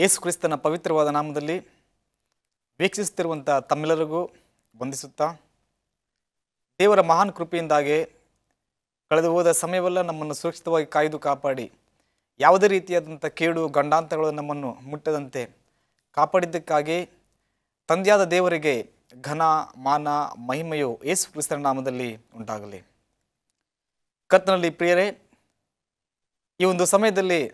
ಯೇಸು ಕ್ರಿಸ್ತನ ಪವಿತ್ರವಾದ ನಾಮದಲ್ಲಿ ವೀಕ್ಷಿಸುತ್ತಿರುವಂಥ ತಮ್ಮೆಲ್ಲರಿಗೂ ವಂದಿಸುತ್ತಾ ದೇವರ ಮಹಾನ್ ಕೃಪೆಯಿಂದಾಗಿ ಕಳೆದು ಹೋದ ಸಮಯವೆಲ್ಲ ನಮ್ಮನ್ನು ಸುರಕ್ಷಿತವಾಗಿ ಕಾಯ್ದು ಕಾಪಾಡಿ ಯಾವುದೇ ರೀತಿಯಾದಂಥ ಕೇಡು ಗಂಡಾಂತರಗಳು ನಮ್ಮನ್ನು ಮುಟ್ಟದಂತೆ ಕಾಪಾಡಿದ್ದಕ್ಕಾಗಿ ತಂದೆಯಾದ ದೇವರಿಗೆ ಘನ ಮಾನ ಮಹಿಮೆಯು ಯೇಸು ಕ್ರಿಸ್ತನ ನಾಮದಲ್ಲಿ ಉಂಟಾಗಲಿ ಕರ್ತನಲ್ಲಿ ಪ್ರಿಯರೇ ಈ ಒಂದು ಸಮಯದಲ್ಲಿ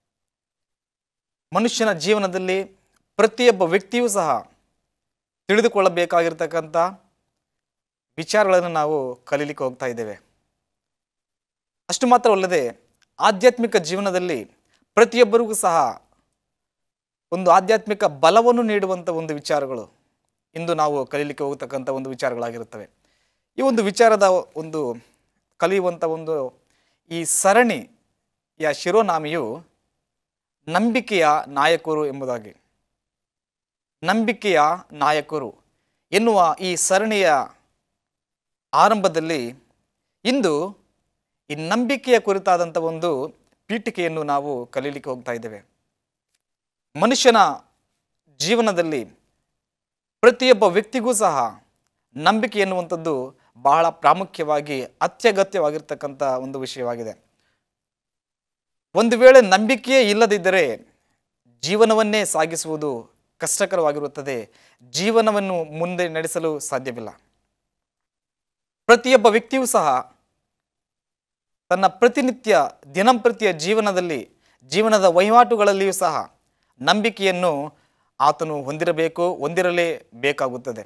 ಮನುಷ್ಯನ ಜೀವನದಲ್ಲಿ ಪ್ರತಿಯೊಬ್ಬ ವ್ಯಕ್ತಿಯೂ ಸಹ ತಿಳಿದುಕೊಳ್ಳಬೇಕಾಗಿರ್ತಕ್ಕಂಥ ವಿಚಾರಗಳನ್ನು ನಾವು ಕಲೀಲಿಕ್ಕೆ ಹೋಗ್ತಾ ಇದ್ದೇವೆ ಅಷ್ಟು ಮಾತ್ರವಲ್ಲದೆ ಆಧ್ಯಾತ್ಮಿಕ ಜೀವನದಲ್ಲಿ ಪ್ರತಿಯೊಬ್ಬರಿಗೂ ಸಹ ಒಂದು ಆಧ್ಯಾತ್ಮಿಕ ಬಲವನ್ನು ನೀಡುವಂಥ ಒಂದು ವಿಚಾರಗಳು ಇಂದು ನಾವು ಕಲೀಲಿಕ್ಕೆ ಹೋಗತಕ್ಕಂಥ ಒಂದು ವಿಚಾರಗಳಾಗಿರುತ್ತವೆ ಈ ಒಂದು ವಿಚಾರದ ಒಂದು ಕಲಿಯುವಂಥ ಒಂದು ಈ ಸರಣಿಯ ಶಿರೋನಾಮಿಯು ನಂಬಿಕೆಯ ನಾಯಕರು ಎಂಬುದಾಗಿ ನಂಬಿಕೆಯ ನಾಯಕರು ಎನ್ನುವ ಈ ಸರಣಿಯ ಆರಂಭದಲ್ಲಿ ಇಂದು ಈ ನಂಬಿಕೆಯ ಕುರಿತಾದಂಥ ಒಂದು ಪೀಠಿಕೆಯನ್ನು ನಾವು ಕಲೀಲಿಕ್ಕೆ ಹೋಗ್ತಾ ಇದ್ದೇವೆ ಮನುಷ್ಯನ ಜೀವನದಲ್ಲಿ ಪ್ರತಿಯೊಬ್ಬ ವ್ಯಕ್ತಿಗೂ ಸಹ ನಂಬಿಕೆ ಎನ್ನುವಂಥದ್ದು ಬಹಳ ಪ್ರಾಮುಖ್ಯವಾಗಿ ಅತ್ಯಗತ್ಯವಾಗಿರ್ತಕ್ಕಂಥ ಒಂದು ವಿಷಯವಾಗಿದೆ ಒಂದು ವೇಳೆ ನಂಬಿಕೆಯೇ ಇಲ್ಲದಿದ್ದರೆ ಜೀವನವನ್ನೇ ಸಾಗಿಸುವುದು ಕಷ್ಟಕರವಾಗಿರುತ್ತದೆ ಜೀವನವನ್ನು ಮುಂದೆ ನಡೆಸಲು ಸಾಧ್ಯವಿಲ್ಲ ಪ್ರತಿಯೊಬ್ಬ ವ್ಯಕ್ತಿಯೂ ಸಹ ತನ್ನ ಪ್ರತಿನಿತ್ಯ ದಿನಂಪ್ರತಿಯ ಜೀವನದಲ್ಲಿ ಜೀವನದ ವಹಿವಾಟುಗಳಲ್ಲಿಯೂ ಸಹ ನಂಬಿಕೆಯನ್ನು ಆತನು ಹೊಂದಿರಬೇಕು ಹೊಂದಿರಲೇ ಬೇಕಾಗುತ್ತದೆ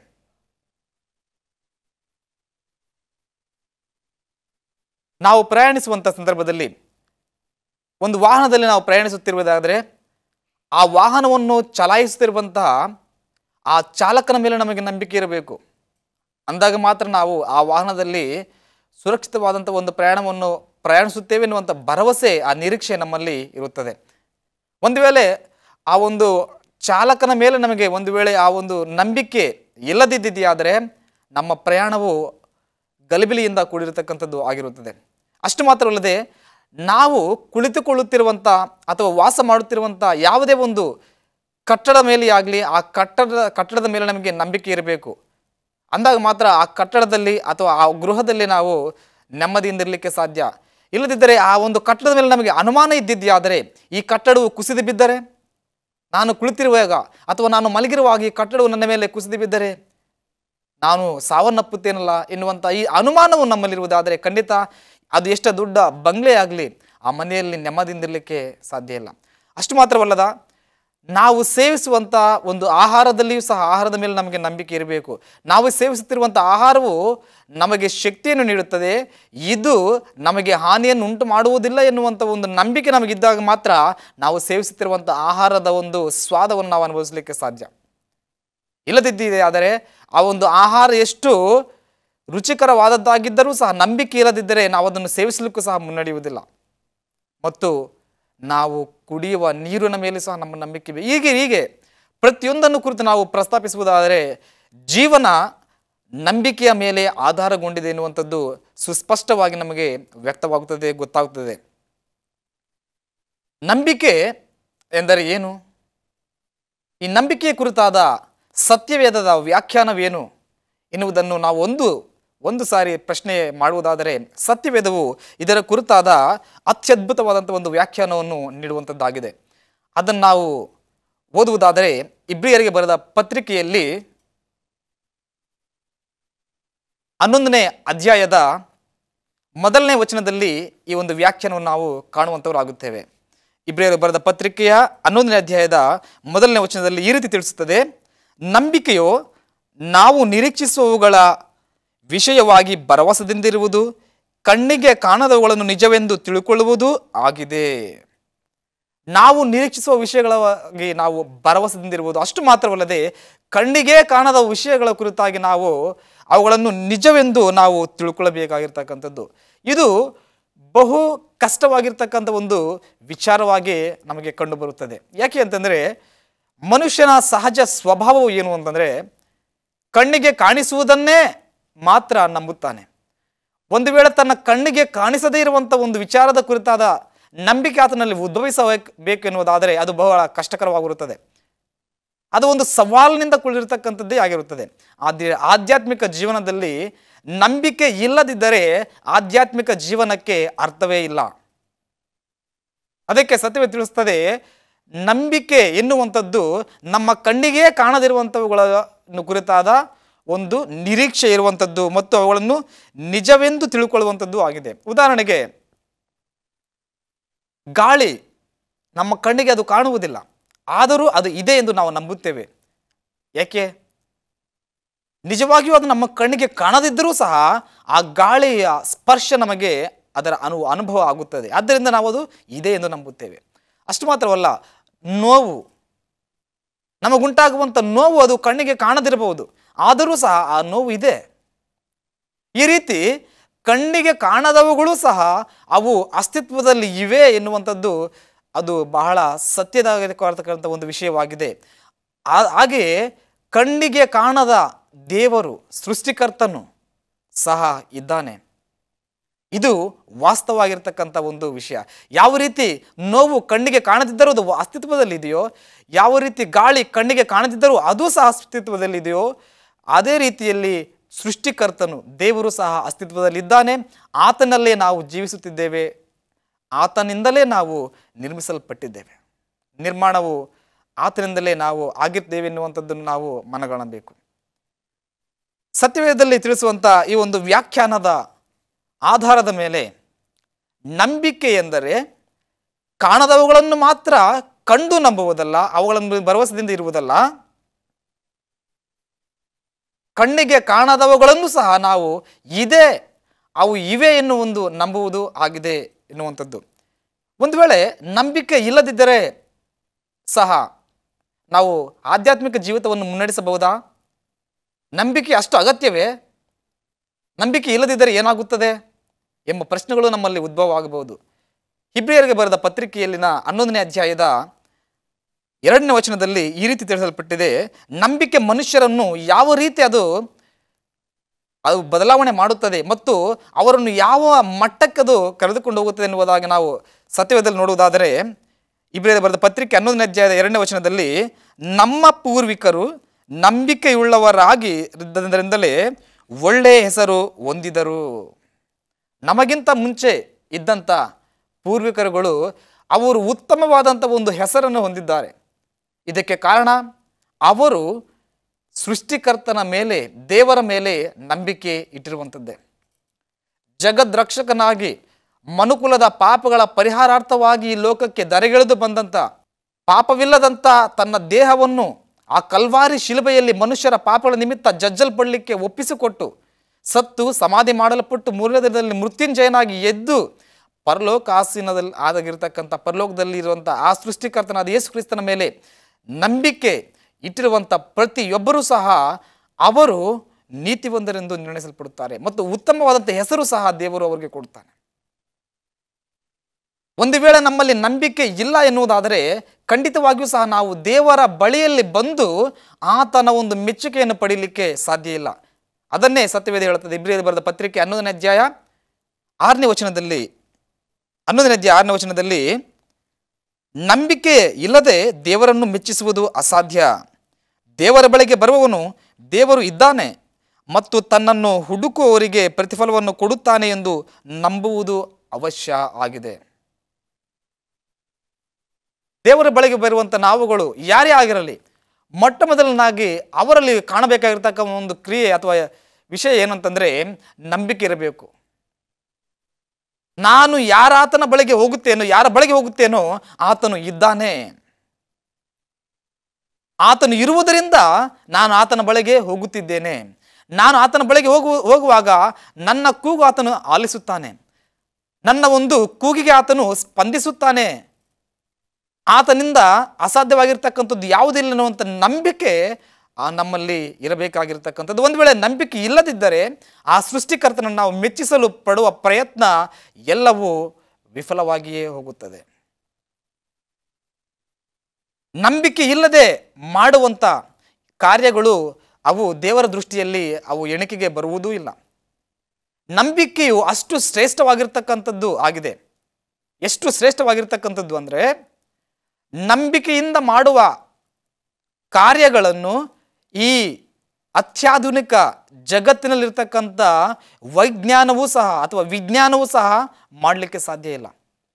ನಾವು ಪ್ರಯಾಣಿಸುವಂಥ ಸಂದರ್ಭದಲ್ಲಿ ಒಂದು ವಾಹನದಲ್ಲಿ ನಾವು ಪ್ರಯಾಣಿಸುತ್ತಿರುವುದಾದರೆ ಆ ವಾಹನವನ್ನು ಚಲಾಯಿಸುತ್ತಿರುವಂತಹ ಆ ಚಾಲಕನ ಮೇಲೆ ನಮಗೆ ನಂಬಿಕೆ ಇರಬೇಕು ಅಂದಾಗ ಮಾತ್ರ ನಾವು ಆ ವಾಹನದಲ್ಲಿ ಸುರಕ್ಷಿತವಾದಂಥ ಒಂದು ಪ್ರಯಾಣವನ್ನು ಪ್ರಯಾಣಿಸುತ್ತೇವೆ ಎನ್ನುವಂಥ ಭರವಸೆ ಆ ನಿರೀಕ್ಷೆ ನಮ್ಮಲ್ಲಿ ಇರುತ್ತದೆ ಒಂದು ವೇಳೆ ಆ ಒಂದು ಚಾಲಕನ ಮೇಲೆ ನಮಗೆ ಒಂದು ವೇಳೆ ಆ ಒಂದು ನಂಬಿಕೆ ಇಲ್ಲದಿದ್ದಿದೆಯಾದರೆ ನಮ್ಮ ಪ್ರಯಾಣವು ಗಲಿಬಿಲಿಯಿಂದ ಕೂಡಿರತಕ್ಕಂಥದ್ದು ಆಗಿರುತ್ತದೆ ಅಷ್ಟು ಮಾತ್ರವಲ್ಲದೆ ನಾವು ಕುಳಿತುಕೊಳ್ಳುತ್ತಿರುವಂಥ ಅಥವಾ ವಾಸ ಮಾಡುತ್ತಿರುವಂಥ ಯಾವುದೇ ಒಂದು ಕಟ್ಟಡ ಮೇಲೆ ಆಗಲಿ ಆ ಕಟ್ಟಡದ ಕಟ್ಟಡದ ಮೇಲೆ ನಮಗೆ ನಂಬಿಕೆ ಇರಬೇಕು ಅಂದಾಗ ಮಾತ್ರ ಆ ಕಟ್ಟಡದಲ್ಲಿ ಅಥವಾ ಆ ಗೃಹದಲ್ಲಿ ನಾವು ನೆಮ್ಮದಿಯಿಂದ ಇರಲಿಕ್ಕೆ ಸಾಧ್ಯ ಇಲ್ಲದಿದ್ದರೆ ಆ ಒಂದು ಕಟ್ಟಡದ ಮೇಲೆ ನಮಗೆ ಅನುಮಾನ ಇದ್ದಿದೆಯಾದರೆ ಈ ಕಟ್ಟಡವು ಕುಸಿದು ಬಿದ್ದರೆ ನಾನು ಕುಳಿತಿರುವಾಗ ಅಥವಾ ನಾನು ಮಲಗಿರುವಾಗ ಈ ಕಟ್ಟಡವು ನನ್ನ ಮೇಲೆ ಕುಸಿದು ಬಿದ್ದರೆ ನಾನು ಸಾವನ್ನಪ್ಪುತ್ತೇನಲ್ಲ ಎನ್ನುವಂಥ ಈ ಅನುಮಾನವು ನಮ್ಮಲ್ಲಿರುವುದಾದರೆ ಖಂಡಿತ ಅದು ಎಷ್ಟು ದೊಡ್ಡ ಬಂಗ್ಲೆ ಆಗಲಿ ಆ ಮನೆಯಲ್ಲಿ ನೆಮ್ಮದಿಯಿಂದಿರಲಿಕ್ಕೆ ಸಾಧ್ಯ ಇಲ್ಲ ಅಷ್ಟು ಮಾತ್ರವಲ್ಲದ ನಾವು ಸೇವಿಸುವಂಥ ಒಂದು ಆಹಾರದಲ್ಲಿಯೂ ಸಹ ಆಹಾರದ ಮೇಲೆ ನಮಗೆ ನಂಬಿಕೆ ಇರಬೇಕು ನಾವು ಸೇವಿಸುತ್ತಿರುವಂಥ ಆಹಾರವು ನಮಗೆ ಶಕ್ತಿಯನ್ನು ನೀಡುತ್ತದೆ ಇದು ನಮಗೆ ಹಾನಿಯನ್ನು ಉಂಟು ಮಾಡುವುದಿಲ್ಲ ಎನ್ನುವಂಥ ಒಂದು ನಂಬಿಕೆ ನಮಗಿದ್ದಾಗ ಮಾತ್ರ ನಾವು ಸೇವಿಸುತ್ತಿರುವಂಥ ಆಹಾರದ ಒಂದು ಸ್ವಾದವನ್ನು ನಾವು ಅನುಭವಿಸಲಿಕ್ಕೆ ಸಾಧ್ಯ ಇಲ್ಲದಿದ್ದಿದೆ ಆದರೆ ಆ ಒಂದು ಆಹಾರ ಎಷ್ಟು ರುಚಿಕರವಾದದ್ದಾಗಿದ್ದರೂ ಸಹ ನಂಬಿಕೆ ಇಲ್ಲದಿದ್ದರೆ ನಾವು ಅದನ್ನು ಸೇವಿಸಲಿಕ್ಕೂ ಸಹ ಮುನ್ನಡೆಯುವುದಿಲ್ಲ ಮತ್ತು ನಾವು ಕುಡಿಯುವ ನೀರಿನ ಮೇಲೆ ಸಹ ನಮ್ಮ ನಂಬಿಕೆ ಇದೆ. ಹೀಗೆ ಹೀಗೆ ಪ್ರತಿಯೊಂದನ್ನು ಕುರಿತು ನಾವು ಪ್ರಸ್ತಾಪಿಸುವುದಾದರೆ ಜೀವನ ನಂಬಿಕೆಯ ಮೇಲೆ ಆಧಾರಗೊಂಡಿದೆ ಎನ್ನುವಂಥದ್ದು ಸುಸ್ಪಷ್ಟವಾಗಿ ನಮಗೆ ವ್ಯಕ್ತವಾಗುತ್ತದೆ ಗೊತ್ತಾಗುತ್ತದೆ ನಂಬಿಕೆ ಎಂದರೆ ಏನು ಈ ನಂಬಿಕೆಯ ಕುರಿತಾದ ಸತ್ಯವೇದದ ವ್ಯಾಖ್ಯಾನವೇನು ಎನ್ನುವುದನ್ನು ನಾವು ಒಂದು ಒಂದು ಸಾರಿ ಪ್ರಶ್ನೆ ಮಾಡುವುದಾದರೆ ಸತ್ಯವೇದವು ಇದರ ಕುರಿತಾದ ಅತ್ಯದ್ಭುತವಾದಂಥ ಒಂದು ವ್ಯಾಖ್ಯಾನವನ್ನು ನೀಡುವಂಥದ್ದಾಗಿದೆ ಅದನ್ನು ನಾವು ಓದುವುದಾದರೆ ಇಬ್ರಿಯರಿಗೆ ಬರೆದ ಪತ್ರಿಕೆಯಲ್ಲಿ ಹನ್ನೊಂದನೇ ಅಧ್ಯಾಯದ ಮೊದಲನೇ ವಚನದಲ್ಲಿ ಈ ಒಂದು ವ್ಯಾಖ್ಯಾನವನ್ನು ನಾವು ಕಾಣುವಂಥವರಾಗುತ್ತೇವೆ ಇಬ್ರಿಯರು ಬರೆದ ಪತ್ರಿಕೆಯ ಹನ್ನೊಂದನೇ ಅಧ್ಯಾಯದ ಮೊದಲನೇ ವಚನದಲ್ಲಿ ಈ ರೀತಿ ತಿಳಿಸುತ್ತದೆ ನಂಬಿಕೆಯು ನಾವು ನಿರೀಕ್ಷಿಸುವವುಗಳ ವಿಷಯವಾಗಿ ಭರವಸೆದಿಂದಿರುವುದು ಕಣ್ಣಿಗೆ ಕಾಣದವುಗಳನ್ನು ನಿಜವೆಂದು ತಿಳ್ಕೊಳ್ಳುವುದು ಆಗಿದೆ ನಾವು ನಿರೀಕ್ಷಿಸುವ ವಿಷಯಗಳಾಗಿ ನಾವು ಭರವಸೆದಿಂದಿರುವುದು ಅಷ್ಟು ಮಾತ್ರವಲ್ಲದೆ ಕಣ್ಣಿಗೆ ಕಾಣದ ವಿಷಯಗಳ ಕುರಿತಾಗಿ ನಾವು ಅವುಗಳನ್ನು ನಿಜವೆಂದು ನಾವು ತಿಳ್ಕೊಳ್ಳಬೇಕಾಗಿರ್ತಕ್ಕಂಥದ್ದು ಇದು ಬಹು ಕಷ್ಟವಾಗಿರ್ತಕ್ಕಂಥ ಒಂದು ವಿಚಾರವಾಗಿ ನಮಗೆ ಕಂಡುಬರುತ್ತದೆ ಯಾಕೆ ಅಂತಂದರೆ ಮನುಷ್ಯನ ಸಹಜ ಸ್ವಭಾವವು ಏನು ಅಂತಂದರೆ ಕಣ್ಣಿಗೆ ಕಾಣಿಸುವುದನ್ನೇ ಮಾತ್ರ ನಂಬುತ್ತಾನೆ ಒಂದು ವೇಳೆ ತನ್ನ ಕಣ್ಣಿಗೆ ಕಾಣಿಸದೇ ಇರುವಂಥ ಒಂದು ವಿಚಾರದ ಕುರಿತಾದ ನಂಬಿಕೆ ಆತನಲ್ಲಿ ಉದ್ಭವಿಸಬೇಕು ಎನ್ನುವುದಾದರೆ ಅದು ಬಹಳ ಕಷ್ಟಕರವಾಗಿರುತ್ತದೆ ಅದು ಒಂದು ಸವಾಲಿನಿಂದ ಕೂಡಿರತಕ್ಕಂಥದ್ದೇ ಆಗಿರುತ್ತದೆ ಆದ್ಯ ಆಧ್ಯಾತ್ಮಿಕ ಜೀವನದಲ್ಲಿ ನಂಬಿಕೆ ಇಲ್ಲದಿದ್ದರೆ ಆಧ್ಯಾತ್ಮಿಕ ಜೀವನಕ್ಕೆ ಅರ್ಥವೇ ಇಲ್ಲ ಅದಕ್ಕೆ ಸತ್ಯವೇ ತಿಳಿಸ್ತದೆ ನಂಬಿಕೆ ಎನ್ನುವಂಥದ್ದು ನಮ್ಮ ಕಣ್ಣಿಗೆ ಕಾಣದಿರುವಂಥವುಗಳನ್ನು ಕುರಿತಾದ ಒಂದು ನಿರೀಕ್ಷೆ ಇರುವಂಥದ್ದು ಮತ್ತು ಅವುಗಳನ್ನು ನಿಜವೆಂದು ತಿಳ್ಕೊಳ್ಳುವಂಥದ್ದು ಆಗಿದೆ ಉದಾಹರಣೆಗೆ ಗಾಳಿ ನಮ್ಮ ಕಣ್ಣಿಗೆ ಅದು ಕಾಣುವುದಿಲ್ಲ ಆದರೂ ಅದು ಇದೆ ಎಂದು ನಾವು ನಂಬುತ್ತೇವೆ ಯಾಕೆ ನಿಜವಾಗಿಯೂ ಅದು ನಮ್ಮ ಕಣ್ಣಿಗೆ ಕಾಣದಿದ್ದರೂ ಸಹ ಆ ಗಾಳಿಯ ಸ್ಪರ್ಶ ನಮಗೆ ಅದರ ಅನು ಅನುಭವ ಆಗುತ್ತದೆ ಆದ್ದರಿಂದ ನಾವು ಅದು ಇದೆ ಎಂದು ನಂಬುತ್ತೇವೆ ಅಷ್ಟು ಮಾತ್ರವಲ್ಲ ನೋವು ನಮಗುಂಟಾಗುವಂಥ ನೋವು ಅದು ಕಣ್ಣಿಗೆ ಕಾಣದಿರಬಹುದು ಆದರೂ ಸಹ ಆ ನೋವು ಇದೆ ಈ ರೀತಿ ಕಣ್ಣಿಗೆ ಕಾಣದವುಗಳು ಸಹ ಅವು ಅಸ್ತಿತ್ವದಲ್ಲಿ ಇವೆ ಎನ್ನುವಂಥದ್ದು ಅದು ಬಹಳ ಸತ್ಯದಾಗತಕ್ಕಂಥ ಒಂದು ವಿಷಯವಾಗಿದೆ ಆ- ಹಾಗೆಯೇ ಕಣ್ಣಿಗೆ ಕಾಣದ ದೇವರು ಸೃಷ್ಟಿಕರ್ತನು ಸಹ ಇದ್ದಾನೆ ಇದು ವಾಸ್ತವವಾಗಿರ್ತಕ್ಕಂಥ ಒಂದು ವಿಷಯ ಯಾವ ರೀತಿ ನೋವು ಕಣ್ಣಿಗೆ ಕಾಣದಿದ್ದರೂ ಅದು ಅಸ್ತಿತ್ವದಲ್ಲಿ ಇದೆಯೋ ಯಾವ ರೀತಿ ಗಾಳಿ ಕಣ್ಣಿಗೆ ಕಾಣದಿದ್ದರೂ ಅದು ಸಹ ಅಸ್ತಿತ್ವದಲ್ಲಿದೆಯೋ ಅದೇ ರೀತಿಯಲ್ಲಿ ಸೃಷ್ಟಿಕರ್ತನು ದೇವರು ಸಹ ಅಸ್ತಿತ್ವದಲ್ಲಿದ್ದಾನೆ ಆತನಲ್ಲೇ ನಾವು ಜೀವಿಸುತ್ತಿದ್ದೇವೆ ಆತನಿಂದಲೇ ನಾವು ನಿರ್ಮಿಸಲ್ಪಟ್ಟಿದ್ದೇವೆ ನಿರ್ಮಾಣವು ಆತನಿಂದಲೇ ನಾವು ಆಗಿದ್ದೇವೆ ಎನ್ನುವಂಥದ್ದನ್ನು ನಾವು ಮನಗಾಣಬೇಕು ಸತ್ಯವೇದದಲ್ಲಿ ತಿಳಿಸುವಂಥ ಈ ಒಂದು ವ್ಯಾಖ್ಯಾನದ ಆಧಾರದ ಮೇಲೆ ನಂಬಿಕೆ ಎಂದರೆ ಕಾಣದವುಗಳನ್ನು ಮಾತ್ರ ಕಂಡು ನಂಬುವುದಲ್ಲ ಅವುಗಳನ್ನು ಭರವಸೆದಿಂದ ಇರುವುದಲ್ಲ ಕಣ್ಣಿಗೆ ಕಾಣದವುಗಳನ್ನು ಸಹ ನಾವು ಇದೆ ಅವು ಇವೆ ಎನ್ನುವ ಒಂದು ನಂಬುವುದು ಆಗಿದೆ ಎನ್ನುವಂಥದ್ದು ಒಂದು ವೇಳೆ ನಂಬಿಕೆ ಇಲ್ಲದಿದ್ದರೆ ಸಹ ನಾವು ಆಧ್ಯಾತ್ಮಿಕ ಜೀವಿತವನ್ನು ಮುನ್ನಡೆಸಬಹುದಾ ನಂಬಿಕೆ ಅಷ್ಟು ಅಗತ್ಯವೇ ನಂಬಿಕೆ ಇಲ್ಲದಿದ್ದರೆ ಏನಾಗುತ್ತದೆ ಎಂಬ ಪ್ರಶ್ನೆಗಳು ನಮ್ಮಲ್ಲಿ ಉದ್ಭವ ಆಗಬಹುದು ಹಿಬ್ರಿಯರಿಗೆ ಬರೆದ ಪತ್ರಿಕೆಯಲ್ಲಿನ ಹನ್ನೊಂದನೇ ಅಧ್ಯಾಯದ ಎರಡನೇ ವಚನದಲ್ಲಿ ಈ ರೀತಿ ತಿಳಿಸಲ್ಪಟ್ಟಿದೆ ನಂಬಿಕೆ ಮನುಷ್ಯರನ್ನು ಯಾವ ರೀತಿ ಅದು ಅದು ಬದಲಾವಣೆ ಮಾಡುತ್ತದೆ ಮತ್ತು ಅವರನ್ನು ಯಾವ ಮಟ್ಟಕ್ಕೆ ಅದು ಕರೆದುಕೊಂಡು ಹೋಗುತ್ತದೆ ಎನ್ನುವುದಾಗಿ ನಾವು ಸತ್ಯವೇದದಲ್ಲಿ ನೋಡುವುದಾದರೆ ಇಬ್ರಿಯರಿಗೆ ಬರೆದ ಪತ್ರಿಕೆ ಹನ್ನೊಂದನೇ ಅಧ್ಯಾಯದ ಎರಡನೇ ವಚನದಲ್ಲಿ ನಮ್ಮ ಪೂರ್ವಿಕರು ನಂಬಿಕೆಯುಳ್ಳವರಾಗಿ ಇದ್ದರಿಂದಲೇ ಒಳ್ಳೆಯ ಹೆಸರು ಹೊಂದಿದರು ನಮಗಿಂತ ಮುಂಚೆ ಇದ್ದಂಥ ಪೂರ್ವಿಕರುಗಳು ಅವರು ಉತ್ತಮವಾದಂಥ ಒಂದು ಹೆಸರನ್ನು ಹೊಂದಿದ್ದಾರೆ ಇದಕ್ಕೆ ಕಾರಣ ಅವರು ಸೃಷ್ಟಿಕರ್ತನ ಮೇಲೆ ದೇವರ ಮೇಲೆ ನಂಬಿಕೆ ಇಟ್ಟಿರುವಂಥದ್ದೇ ಜಗದ್ರಕ್ಷಕನಾಗಿ ಮನುಕುಲದ ಪಾಪಗಳ ಪರಿಹಾರಾರ್ಥವಾಗಿ ಈ ಲೋಕಕ್ಕೆ ದರೆಗೆಳೆದು ಬಂದಂಥ ಪಾಪವಿಲ್ಲದಂಥ ತನ್ನ ದೇಹವನ್ನು ಆ ಕಲ್ವಾರಿ ಶಿಲುಬೆಯಲ್ಲಿ ಮನುಷ್ಯರ ಪಾಪಗಳ ನಿಮಿತ್ತ ಜಜ್ಜಲ್ಪಡಲಿಕ್ಕೆ ಒಪ್ಪಿಸಿಕೊಟ್ಟು ಸತ್ತು ಸಮಾಧಿ ಮಾಡಲ್ಪಟ್ಟು ಮೂರನೇ ದಿನದಲ್ಲಿ ಮೃತ್ಯುಂಜಯನಾಗಿ ಎದ್ದು ಪರಲೋಕ ಆಸೀನದಲ್ಲಿ ಆದಾಗಿರ್ತಕ್ಕಂಥ ಪರಲೋಕದಲ್ಲಿ ಇರುವಂಥ ಆ ಸೃಷ್ಟಿಕರ್ತನಾದ ಯೇಸು ಕ್ರಿಸ್ತನ ಮೇಲೆ ನಂಬಿಕೆ ಇಟ್ಟಿರುವಂಥ ಪ್ರತಿಯೊಬ್ಬರೂ ಸಹ ಅವರು ನೀತಿವಂತರೆಂದು ನಿರ್ಣಯಿಸಲ್ಪಡುತ್ತಾರೆ ಮತ್ತು ಉತ್ತಮವಾದಂಥ ಹೆಸರು ಸಹ ದೇವರು ಅವರಿಗೆ ಕೊಡ್ತಾನೆ ಒಂದು ವೇಳೆ ನಮ್ಮಲ್ಲಿ ನಂಬಿಕೆ ಇಲ್ಲ ಎನ್ನುವುದಾದರೆ ಖಂಡಿತವಾಗಿಯೂ ಸಹ ನಾವು ದೇವರ ಬಳಿಯಲ್ಲಿ ಬಂದು ಆತನ ಒಂದು ಮೆಚ್ಚುಗೆಯನ್ನು ಪಡೀಲಿಕ್ಕೆ ಸಾಧ್ಯ ಇಲ್ಲ ಅದನ್ನೇ ಸತ್ಯವೇದ ಹೇಳುತ್ತದೆ ಇಬ್ರಿಯದ ಬರೆದ ಪತ್ರಿಕೆ ಹನ್ನೊಂದನೇ ಅಧ್ಯಾಯ ಆರನೇ ವಚನದಲ್ಲಿ ಹನ್ನೊಂದನೇ ಅಧ್ಯಾಯ ಆರನೇ ವಚನದಲ್ಲಿ ನಂಬಿಕೆ ಇಲ್ಲದೆ ದೇವರನ್ನು ಮೆಚ್ಚಿಸುವುದು ಅಸಾಧ್ಯ ದೇವರ ಬಳಿಗೆ ಬರುವವನು ದೇವರು ಇದ್ದಾನೆ ಮತ್ತು ತನ್ನನ್ನು ಹುಡುಕುವವರಿಗೆ ಪ್ರತಿಫಲವನ್ನು ಕೊಡುತ್ತಾನೆ ಎಂದು ನಂಬುವುದು ಅವಶ್ಯ ಆಗಿದೆ ದೇವರ ಬಳಿಗೆ ಬರುವಂಥ ನಾವುಗಳು ಯಾರೇ ಆಗಿರಲಿ ಮೊಟ್ಟ ಮೊದಲನಾಗಿ ಅವರಲ್ಲಿ ಕಾಣಬೇಕಾಗಿರ್ತಕ್ಕ ಒಂದು ಕ್ರಿಯೆ ಅಥವಾ ವಿಷಯ ಏನಂತಂದರೆ ನಂಬಿಕೆ ಇರಬೇಕು ನಾನು ಯಾರಾತನ ಬಳಿಗೆ ಹೋಗುತ್ತೇನೋ ಯಾರ ಬಳಿಗೆ ಹೋಗುತ್ತೇನೋ ಆತನು ಇದ್ದಾನೆ ಆತನು ಇರುವುದರಿಂದ ನಾನು ಆತನ ಬಳಿಗೆ ಹೋಗುತ್ತಿದ್ದೇನೆ ನಾನು ಆತನ ಬಳಿಗೆ ಹೋಗು ಹೋಗುವಾಗ ನನ್ನ ಕೂಗು ಆತನು ಆಲಿಸುತ್ತಾನೆ ನನ್ನ ಒಂದು ಕೂಗಿಗೆ ಆತನು ಸ್ಪಂದಿಸುತ್ತಾನೆ ಆತನಿಂದ ಅಸಾಧ್ಯವಾಗಿರ್ತಕ್ಕಂಥದ್ದು ಯಾವುದಿಲ್ಲ ಅನ್ನುವಂಥ ನಂಬಿಕೆ ಆ ನಮ್ಮಲ್ಲಿ ಇರಬೇಕಾಗಿರ್ತಕ್ಕಂಥದ್ದು ಒಂದು ವೇಳೆ ನಂಬಿಕೆ ಇಲ್ಲದಿದ್ದರೆ ಆ ಸೃಷ್ಟಿಕರ್ತನನ್ನು ನಾವು ಮೆಚ್ಚಿಸಲು ಪಡುವ ಪ್ರಯತ್ನ ಎಲ್ಲವೂ ವಿಫಲವಾಗಿಯೇ ಹೋಗುತ್ತದೆ ನಂಬಿಕೆ ಇಲ್ಲದೆ ಮಾಡುವಂಥ ಕಾರ್ಯಗಳು ಅವು ದೇವರ ದೃಷ್ಟಿಯಲ್ಲಿ ಅವು ಎಣಿಕೆಗೆ ಬರುವುದೂ ಇಲ್ಲ ನಂಬಿಕೆಯು ಅಷ್ಟು ಶ್ರೇಷ್ಠವಾಗಿರ್ತಕ್ಕಂಥದ್ದು ಆಗಿದೆ ಎಷ್ಟು ಶ್ರೇಷ್ಠವಾಗಿರ್ತಕ್ಕಂಥದ್ದು ಅಂದರೆ ನಂಬಿಕೆಯಿಂದ ಮಾಡುವ ಕಾರ್ಯಗಳನ್ನು ಈ ಅತ್ಯಾಧುನಿಕ ಜಗತ್ತಿನಲ್ಲಿರ್ತಕ್ಕಂಥ ವೈಜ್ಞಾನವೂ ಸಹ ಅಥವಾ ವಿಜ್ಞಾನವೂ ಸಹ ಮಾಡಲಿಕ್ಕೆ ಸಾಧ್ಯ ಇಲ್ಲ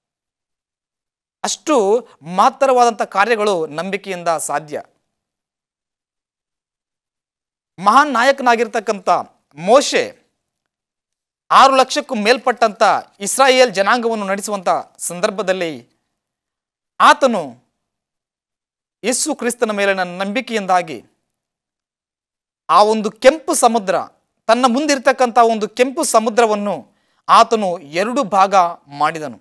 ಅಷ್ಟು ಮಹತ್ತರವಾದಂಥ ಕಾರ್ಯಗಳು ನಂಬಿಕೆಯಿಂದ ಸಾಧ್ಯ ಮಹಾನ್ ನಾಯಕನಾಗಿರ್ತಕ್ಕಂಥ ಮೋಶೆ ಆರು ಲಕ್ಷಕ್ಕೂ ಮೇಲ್ಪಟ್ಟಂಥ ಇಸ್ರಾಯೇಲ್ ಜನಾಂಗವನ್ನು ನಡೆಸುವಂಥ ಸಂದರ್ಭದಲ್ಲಿ ಆತನು ಯೇಸು ಕ್ರಿಸ್ತನ ಮೇಲಿನ ನಂಬಿಕೆಯಿಂದಾಗಿ ಆ ಒಂದು ಕೆಂಪು ಸಮುದ್ರ ತನ್ನ ಮುಂದಿರ್ತಕ್ಕಂಥ ಒಂದು ಕೆಂಪು ಸಮುದ್ರವನ್ನು ಆತನು ಎರಡು ಭಾಗ ಮಾಡಿದನು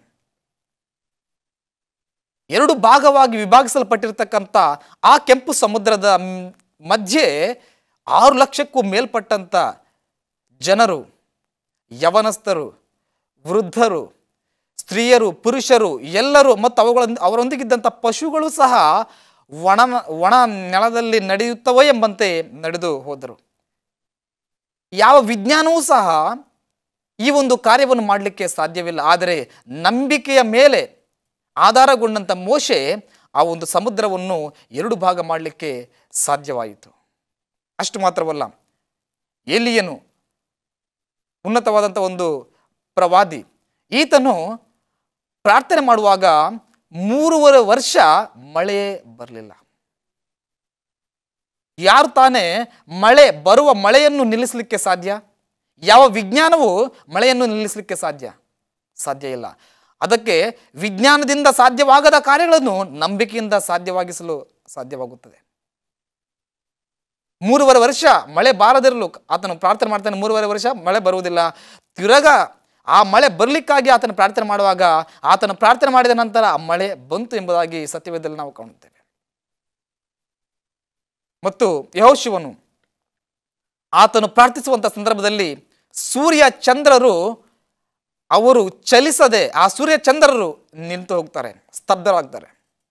ಎರಡು ಭಾಗವಾಗಿ ವಿಭಾಗಿಸಲ್ಪಟ್ಟಿರ್ತಕ್ಕಂಥ ಆ ಕೆಂಪು ಸಮುದ್ರದ ಮ್- ಮಧ್ಯೆ ಆರು ಲಕ್ಷಕ್ಕೂ ಮೇಲ್ಪಟ್ಟಂಥ ಜನರು ಯವನಸ್ಥರು ವೃದ್ಧರು ಸ್ತ್ರೀಯರು ಪುರುಷರು ಎಲ್ಲರೂ ಮತ್ತು ಅವುಗಳ ಅವರೊಂದಿಗಿದ್ದಂಥ ಪಶುಗಳು ಸಹ ಒಣ ಒಣ ನೆಲದಲ್ಲಿ ನಡೆಯುತ್ತವೋ ಎಂಬಂತೆ ನಡೆದು ಹೋದರು ಯಾವ ವಿಜ್ಞಾನವೂ ಸಹ ಈ ಒಂದು ಕಾರ್ಯವನ್ನು ಮಾಡಲಿಕ್ಕೆ ಸಾಧ್ಯವಿಲ್ಲ ಆದರೆ ನಂಬಿಕೆಯ ಮೇಲೆ ಆಧಾರಗೊಂಡಂಥ ಮೋಶೆ ಆ ಒಂದು ಸಮುದ್ರವನ್ನು ಎರಡು ಭಾಗ ಮಾಡಲಿಕ್ಕೆ ಸಾಧ್ಯವಾಯಿತು ಅಷ್ಟು ಮಾತ್ರವಲ್ಲ ಎಲಿಯನು ಉನ್ನತವಾದಂಥ ಒಂದು ಪ್ರವಾದಿ ಈತನು ಪ್ರಾರ್ಥನೆ ಮಾಡುವಾಗ ಮೂರುವರೆ ವರ್ಷ ಮಳೆ ಬರಲಿಲ್ಲ ಯಾರು ತಾನೇ ಮಳೆ ಬರುವ ಮಳೆಯನ್ನು ನಿಲ್ಲಿಸಲಿಕ್ಕೆ ಸಾಧ್ಯ ಯಾವ ವಿಜ್ಞಾನವು ಮಳೆಯನ್ನು ನಿಲ್ಲಿಸಲಿಕ್ಕೆ ಸಾಧ್ಯ ಸಾಧ್ಯ ಇಲ್ಲ ಅದಕ್ಕೆ ವಿಜ್ಞಾನದಿಂದ ಸಾಧ್ಯವಾಗದ ಕಾರ್ಯಗಳನ್ನು ನಂಬಿಕೆಯಿಂದ ಸಾಧ್ಯವಾಗಿಸಲು ಸಾಧ್ಯವಾಗುತ್ತದೆ ಮೂರುವರೆ ವರ್ಷ ಮಳೆ ಬಾರದಿರಲು ಆತನು ಪ್ರಾರ್ಥನೆ ಮಾಡ್ತಾನೆ ಮೂರುವರೆ ವರ್ಷ ಮಳೆ ಬರುವುದಿಲ್ಲ ತಿರಗ ಆ ಮಳೆ ಬರಲಿಕ್ಕಾಗಿ ಆತನ ಪ್ರಾರ್ಥನೆ ಮಾಡುವಾಗ ಆತನ ಪ್ರಾರ್ಥನೆ ಮಾಡಿದ ನಂತರ ಆ ಮಳೆ ಬಂತು ಎಂಬುದಾಗಿ ಸತ್ಯವೇದದಲ್ಲಿ ನಾವು ಕಾಣುತ್ತೇವೆ ಮತ್ತು ಯಹೋಶಿವನು ಆತನು ಪ್ರಾರ್ಥಿಸುವಂಥ ಸಂದರ್ಭದಲ್ಲಿ ಸೂರ್ಯ ಚಂದ್ರರು ಅವರು ಚಲಿಸದೆ ಆ ಸೂರ್ಯ ಚಂದ್ರರು ನಿಂತು ಹೋಗ್ತಾರೆ ಸ್ತಬ್ಧರಾಗ್ತಾರೆ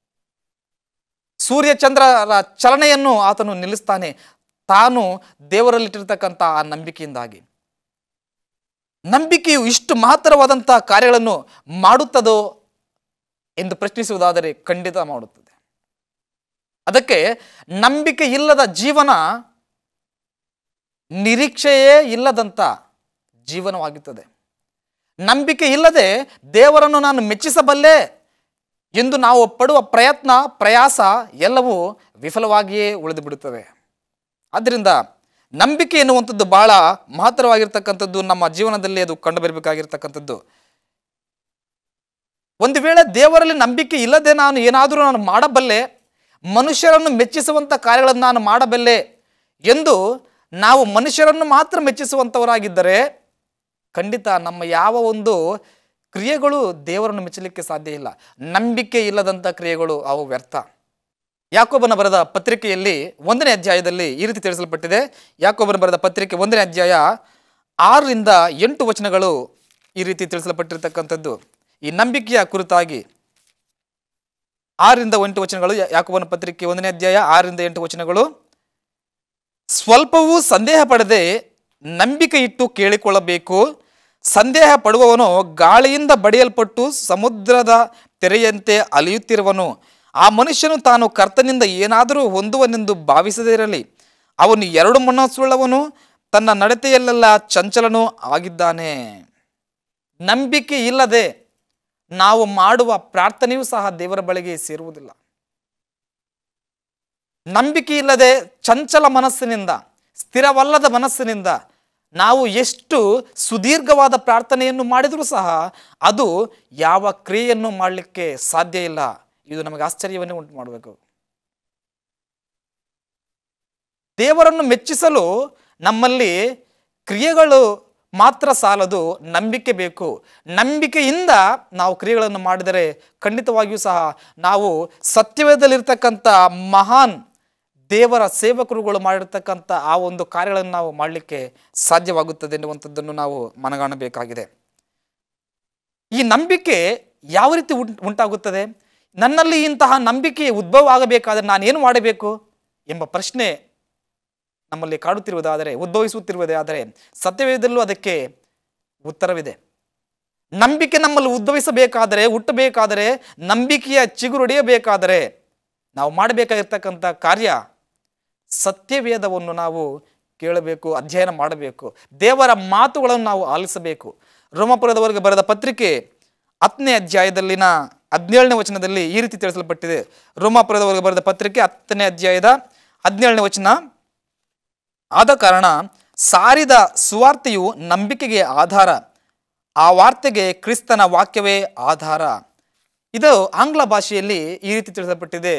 ಸೂರ್ಯ ಚಂದ್ರರ ಚಲನೆಯನ್ನು ಆತನು ನಿಲ್ಲಿಸ್ತಾನೆ ತಾನು ದೇವರಲ್ಲಿಟ್ಟಿರ್ತಕ್ಕಂಥ ಆ ನಂಬಿಕೆಯಿಂದಾಗಿ ನಂಬಿಕೆಯು ಇಷ್ಟು ಮಹತ್ತರವಾದಂಥ ಕಾರ್ಯಗಳನ್ನು ಮಾಡುತ್ತದೋ ಎಂದು ಪ್ರಶ್ನಿಸುವುದಾದರೆ ಖಂಡಿತ ಮಾಡುತ್ತದೆ ಅದಕ್ಕೆ ನಂಬಿಕೆ ಇಲ್ಲದ ಜೀವನ ನಿರೀಕ್ಷೆಯೇ ಇಲ್ಲದಂಥ ಜೀವನವಾಗುತ್ತದೆ ನಂಬಿಕೆ ಇಲ್ಲದೆ ದೇವರನ್ನು ನಾನು ಮೆಚ್ಚಿಸಬಲ್ಲೆ ಎಂದು ನಾವು ಪಡುವ ಪ್ರಯತ್ನ ಪ್ರಯಾಸ ಎಲ್ಲವೂ ವಿಫಲವಾಗಿಯೇ ಉಳಿದು ಬಿಡುತ್ತವೆ ಆದ್ದರಿಂದ ನಂಬಿಕೆ ಎನ್ನುವಂಥದ್ದು ಬಹಳ ಮಹತ್ತರವಾಗಿರ್ತಕ್ಕಂಥದ್ದು ನಮ್ಮ ಜೀವನದಲ್ಲಿ ಅದು ಕಂಡುಬರಬೇಕಾಗಿರ್ತಕ್ಕಂಥದ್ದು ಒಂದು ವೇಳೆ ದೇವರಲ್ಲಿ ನಂಬಿಕೆ ಇಲ್ಲದೆ ನಾನು ಏನಾದರೂ ನಾನು ಮಾಡಬಲ್ಲೆ ಮನುಷ್ಯರನ್ನು ಮೆಚ್ಚಿಸುವಂಥ ಕಾರ್ಯಗಳನ್ನು ನಾನು ಮಾಡಬಲ್ಲೆ ಎಂದು ನಾವು ಮನುಷ್ಯರನ್ನು ಮಾತ್ರ ಮೆಚ್ಚಿಸುವಂಥವರಾಗಿದ್ದರೆ ಖಂಡಿತ ನಮ್ಮ ಯಾವ ಒಂದು ಕ್ರಿಯೆಗಳು ದೇವರನ್ನು ಮೆಚ್ಚಲಿಕ್ಕೆ ಸಾಧ್ಯ ಇಲ್ಲ ನಂಬಿಕೆ ಇಲ್ಲದಂಥ ಕ್ರಿಯೆಗಳು ಅವು ವ್ಯರ್ಥ ಯಾಕೋಬನ ಬರೆದ ಪತ್ರಿಕೆಯಲ್ಲಿ ಒಂದನೇ ಅಧ್ಯಾಯದಲ್ಲಿ ಈ ರೀತಿ ತಿಳಿಸಲ್ಪಟ್ಟಿದೆ ಯಾಕೋಬನ ಬರೆದ ಪತ್ರಿಕೆ ಒಂದನೇ ಅಧ್ಯಾಯ ಆರರಿಂದ ಎಂಟು ವಚನಗಳು ಈ ರೀತಿ ತಿಳಿಸಲ್ಪಟ್ಟಿರ್ತಕ್ಕಂಥದ್ದು ಈ ನಂಬಿಕೆಯ ಕುರಿತಾಗಿ ಆರರಿಂದ ಎಂಟು ವಚನಗಳು ಯಾ- ಯಾಕೋಬನ ಪತ್ರಿಕೆ ಒಂದನೇ ಅಧ್ಯಾಯ ಆರರಿಂದ ಎಂಟು ವಚನಗಳು ಸ್ವಲ್ಪವೂ ಸಂದೇಹ ಪಡದೆ ನಂಬಿಕೆ ಇಟ್ಟು ಕೇಳಿಕೊಳ್ಳಬೇಕು ಸಂದೇಹ ಪಡುವವನು ಗಾಳಿಯಿಂದ ಬಡಿಯಲ್ಪಟ್ಟು ಸಮುದ್ರದ ತೆರೆಯಂತೆ ಅಲಿಯುತ್ತಿರುವನು ಆ ಮನುಷ್ಯನು ತಾನು ಕರ್ತನಿಂದ ಏನಾದರೂ ಹೊಂದುವನೆಂದು ಭಾವಿಸದಿರಲಿ ಅವನು ಎರಡು ಮನಸ್ಸುಳ್ಳವನು ತನ್ನ ನಡತೆಯಲ್ಲೆಲ್ಲ ಚಂಚಲನೂ ಆಗಿದ್ದಾನೆ ನಂಬಿಕೆ ಇಲ್ಲದೆ ನಾವು ಮಾಡುವ ಪ್ರಾರ್ಥನೆಯೂ ಸಹ ದೇವರ ಬಳಿಗೆ ಸೇರುವುದಿಲ್ಲ ನಂಬಿಕೆ ಇಲ್ಲದೆ ಚಂಚಲ ಮನಸ್ಸಿನಿಂದ ಸ್ಥಿರವಲ್ಲದ ಮನಸ್ಸಿನಿಂದ ನಾವು ಎಷ್ಟು ಸುದೀರ್ಘವಾದ ಪ್ರಾರ್ಥನೆಯನ್ನು ಮಾಡಿದರೂ ಸಹ ಅದು ಯಾವ ಕ್ರಿಯೆಯನ್ನು ಮಾಡಲಿಕ್ಕೆ ಸಾಧ್ಯ ಇಲ್ಲ ಇದು ನಮಗೆ ಆಶ್ಚರ್ಯವನ್ನೇ ಉಂಟು ಮಾಡಬೇಕು ದೇವರನ್ನು ಮೆಚ್ಚಿಸಲು ನಮ್ಮಲ್ಲಿ ಕ್ರಿಯೆಗಳು ಮಾತ್ರ ಸಾಲದು ನಂಬಿಕೆ ಬೇಕು ನಂಬಿಕೆಯಿಂದ ನಾವು ಕ್ರಿಯೆಗಳನ್ನು ಮಾಡಿದರೆ ಖಂಡಿತವಾಗಿಯೂ ಸಹ ನಾವು ಸತ್ಯವೇದಲ್ಲಿರ್ತಕ್ಕಂಥ ಮಹಾನ್ ದೇವರ ಸೇವಕರುಗಳು ಮಾಡಿರ್ತಕ್ಕಂಥ ಆ ಒಂದು ಕಾರ್ಯಗಳನ್ನು ನಾವು ಮಾಡಲಿಕ್ಕೆ ಸಾಧ್ಯವಾಗುತ್ತದೆ ಎನ್ನುವಂಥದ್ದನ್ನು ನಾವು ಮನಗಾಣಬೇಕಾಗಿದೆ ಈ ನಂಬಿಕೆ ಯಾವ ರೀತಿ ಉಂಟ್ ಉಂಟಾಗುತ್ತದೆ ನನ್ನಲ್ಲಿ ಇಂತಹ ನಂಬಿಕೆ ಉದ್ಭವ ಆಗಬೇಕಾದರೆ ನಾನೇನು ಮಾಡಬೇಕು ಎಂಬ ಪ್ರಶ್ನೆ ನಮ್ಮಲ್ಲಿ ಕಾಡುತ್ತಿರುವುದಾದರೆ ಉದ್ಭವಿಸುತ್ತಿರುವುದೇ ಆದರೆ ಸತ್ಯವೇದಲ್ಲೂ ಅದಕ್ಕೆ ಉತ್ತರವಿದೆ ನಂಬಿಕೆ ನಮ್ಮಲ್ಲಿ ಉದ್ಭವಿಸಬೇಕಾದರೆ ಹುಟ್ಟಬೇಕಾದರೆ ನಂಬಿಕೆಯ ಚಿಗುರೊಡೆಯಬೇಕಾದರೆ ನಾವು ಮಾಡಬೇಕಾಗಿರ್ತಕ್ಕಂಥ ಕಾರ್ಯ ಸತ್ಯವೇದವನ್ನು ನಾವು ಕೇಳಬೇಕು ಅಧ್ಯಯನ ಮಾಡಬೇಕು ದೇವರ ಮಾತುಗಳನ್ನು ನಾವು ಆಲಿಸಬೇಕು ರೋಮಪುರದವರೆಗೆ ಬರೆದ ಪತ್ರಿಕೆ ಹತ್ತನೇ ಅಧ್ಯಾಯದಲ್ಲಿನ ಹದಿನೇಳನೇ ವಚನದಲ್ಲಿ ಈ ರೀತಿ ತಿಳಿಸಲ್ಪಟ್ಟಿದೆ ರೋಮಾಪುರದವರೆಗೆ ಬರೆದ ಪತ್ರಿಕೆ ಹತ್ತನೇ ಅಧ್ಯಾಯದ ಹದಿನೇಳನೇ ವಚನ ಆದ ಕಾರಣ ಸಾರಿದ ಸುವಾರ್ತೆಯು ನಂಬಿಕೆಗೆ ಆಧಾರ ಆ ವಾರ್ತೆಗೆ ಕ್ರಿಸ್ತನ ವಾಕ್ಯವೇ ಆಧಾರ ಇದು ಆಂಗ್ಲ ಭಾಷೆಯಲ್ಲಿ ಈ ರೀತಿ ತಿಳಿಸಲ್ಪಟ್ಟಿದೆ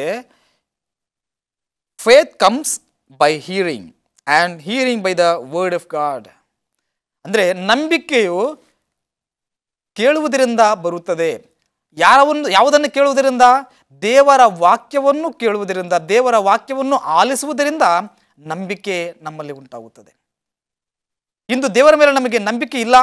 faith comes by hearing and hearing by the word of God ಅಂದರೆ ನಂಬಿಕೆಯು ಕೇಳುವುದರಿಂದ ಬರುತ್ತದೆ ಯಾರವನ್ನು ಯಾವುದನ್ನು ಕೇಳುವುದರಿಂದ ದೇವರ ವಾಕ್ಯವನ್ನು ಕೇಳುವುದರಿಂದ ದೇವರ ವಾಕ್ಯವನ್ನು ಆಲಿಸುವುದರಿಂದ ನಂಬಿಕೆ ನಮ್ಮಲ್ಲಿ ಉಂಟಾಗುತ್ತದೆ ಇಂದು ದೇವರ ಮೇಲೆ ನಮಗೆ ನಂಬಿಕೆ ಇಲ್ಲ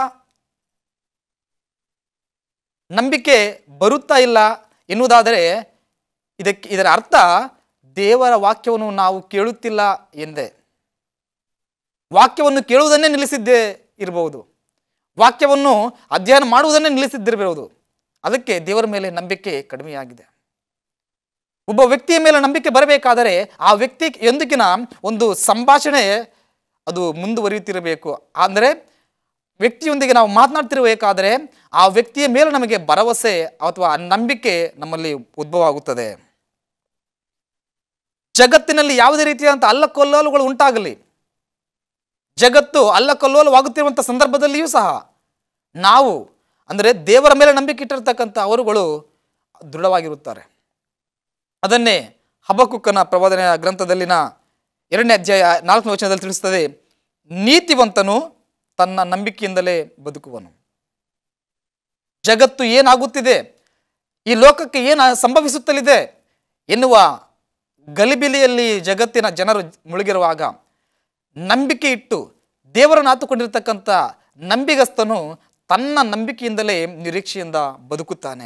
ನಂಬಿಕೆ ಬರುತ್ತಾ ಇಲ್ಲ ಎನ್ನುವುದಾದರೆ ಇದಕ್ಕೆ ಇದರ ಅರ್ಥ ದೇವರ ವಾಕ್ಯವನ್ನು ನಾವು ಕೇಳುತ್ತಿಲ್ಲ ಎಂದೇ ವಾಕ್ಯವನ್ನು ಕೇಳುವುದನ್ನೇ ನಿಲ್ಲಿಸಿದ್ದೇ ಇರಬಹುದು ವಾಕ್ಯವನ್ನು ಅಧ್ಯಯನ ಮಾಡುವುದನ್ನೇ ನಿಲ್ಲಿಸಿದ್ದಿರಬಹುದು ಅದಕ್ಕೆ ದೇವರ ಮೇಲೆ ನಂಬಿಕೆ ಕಡಿಮೆಯಾಗಿದೆ ಒಬ್ಬ ವ್ಯಕ್ತಿಯ ಮೇಲೆ ನಂಬಿಕೆ ಬರಬೇಕಾದರೆ ಆ ವ್ಯಕ್ತಿ ಎಂದಿಗಿನ ಒಂದು ಸಂಭಾಷಣೆ ಅದು ಮುಂದುವರಿಯುತ್ತಿರಬೇಕು ಅಂದರೆ ವ್ಯಕ್ತಿಯೊಂದಿಗೆ ನಾವು ಮಾತನಾಡ್ತಿರಬೇಕಾದರೆ ಆ ವ್ಯಕ್ತಿಯ ಮೇಲೆ ನಮಗೆ ಭರವಸೆ ಅಥವಾ ನಂಬಿಕೆ ನಮ್ಮಲ್ಲಿ ಉದ್ಭವ ಆಗುತ್ತದೆ ಜಗತ್ತಿನಲ್ಲಿ ಯಾವುದೇ ರೀತಿಯಾದಂಥ ಅಲ್ಲಕೊಲ್ಲೋಲುಗಳು ಉಂಟಾಗಲಿ ಜಗತ್ತು ಅಲ್ಲಕಲ್ಲೋಲವಾಗುತ್ತಿರುವಂಥ ಸಂದರ್ಭದಲ್ಲಿಯೂ ಸಹ ನಾವು ಅಂದರೆ ದೇವರ ಮೇಲೆ ನಂಬಿಕೆ ಇಟ್ಟಿರ್ತಕ್ಕಂಥ ಅವರುಗಳು ದೃಢವಾಗಿರುತ್ತಾರೆ ಅದನ್ನೇ ಹಬಕುಕ್ಕನ ಪ್ರಬೋಧನೆಯ ಗ್ರಂಥದಲ್ಲಿನ ಎರಡನೇ ಅಧ್ಯಾಯ ನಾಲ್ಕನೇ ವಚನದಲ್ಲಿ ತಿಳಿಸುತ್ತದೆ ನೀತಿವಂತನು ತನ್ನ ನಂಬಿಕೆಯಿಂದಲೇ ಬದುಕುವನು ಜಗತ್ತು ಏನಾಗುತ್ತಿದೆ ಈ ಲೋಕಕ್ಕೆ ಏನು ಸಂಭವಿಸುತ್ತಲಿದೆ ಎನ್ನುವ ಗಲಿಬಿಲಿಯಲ್ಲಿ ಜಗತ್ತಿನ ಜನರು ಮುಳುಗಿರುವಾಗ ನಂಬಿಕೆ ಇಟ್ಟು ದೇವರನ್ನು ಆತುಕೊಂಡಿರ್ತಕ್ಕಂಥ ನಂಬಿಗಸ್ತನು ತನ್ನ ನಂಬಿಕೆಯಿಂದಲೇ ನಿರೀಕ್ಷೆಯಿಂದ ಬದುಕುತ್ತಾನೆ